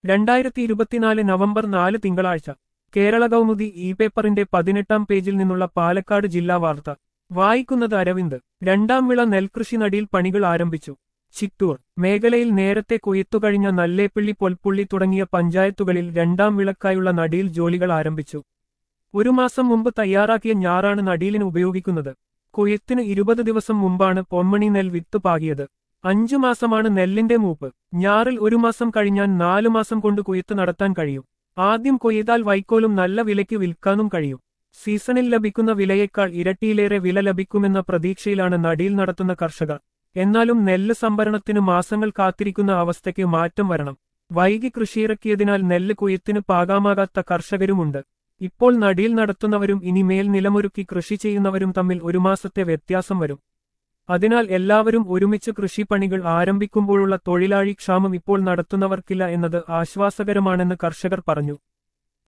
രണ്ടായിരത്തി ഇരുപത്തിനാല് നവംബർ നാല് തിങ്കളാഴ്ച കേരള കൗമുദി ഇ പേപ്പറിന്റെ പതിനെട്ടാം പേജിൽ നിന്നുള്ള പാലക്കാട് ജില്ലാ വാർത്ത വായിക്കുന്നത് അരവിന്ദ് രണ്ടാം വിള നെൽകൃഷി നടിയിൽ പണികൾ ആരംഭിച്ചു ചിറ്റൂർ മേഖലയിൽ നേരത്തെ കൊയ്ത്തുകഴിഞ്ഞ നല്ലേപ്പിള്ളി പൊൽപ്പുള്ളി തുടങ്ങിയ പഞ്ചായത്തുകളിൽ രണ്ടാം വിളക്കായുള്ള നടിയിൽ ജോലികൾ ആരംഭിച്ചു ഒരു മാസം മുമ്പ് തയ്യാറാക്കിയ ഞാറാണ് നടിയിലിന് ഉപയോഗിക്കുന്നത് കൊയ്ത്തിന് ഇരുപത് ദിവസം മുമ്പാണ് പൊന്മണി നെൽ വിത്ത് പാകിയത് അഞ്ചു മാസമാണ് നെല്ലിന്റെ മൂപ്പ് ഞാറിൽ ഒരു മാസം കഴിഞ്ഞാൽ നാലു മാസം കൊണ്ട് കൊയ്ത്ത് നടത്താൻ കഴിയും ആദ്യം കൊയ്താൽ വൈക്കോലും നല്ല വിലയ്ക്ക് വിൽക്കാനും കഴിയും സീസണിൽ ലഭിക്കുന്ന വിലയേക്കാൾ ഇരട്ടിയിലേറെ വില ലഭിക്കുമെന്ന പ്രതീക്ഷയിലാണ് നടിയിൽ നടത്തുന്ന കർഷകർ എന്നാലും നെല്ല് സംഭരണത്തിന് മാസങ്ങൾ കാത്തിരിക്കുന്ന അവസ്ഥയ്ക്ക് മാറ്റം വരണം വൈകി കൃഷിയിറക്കിയതിനാൽ നെല്ല് കൊയ്ത്തിന് പാകാമാകാത്ത കർഷകരുമുണ്ട് ഇപ്പോൾ നടിയിൽ നടത്തുന്നവരും ഇനിമേൽ നിലമൊരുക്കി കൃഷി ചെയ്യുന്നവരും തമ്മിൽ ഒരു മാസത്തെ വ്യത്യാസം വരും അതിനാൽ എല്ലാവരും ഒരുമിച്ച് കൃഷിപ്പണികൾ ആരംഭിക്കുമ്പോഴുള്ള തൊഴിലാളി ക്ഷാമം ഇപ്പോൾ നടത്തുന്നവർക്കില്ല എന്നത് ആശ്വാസകരമാണെന്ന് കർഷകർ പറഞ്ഞു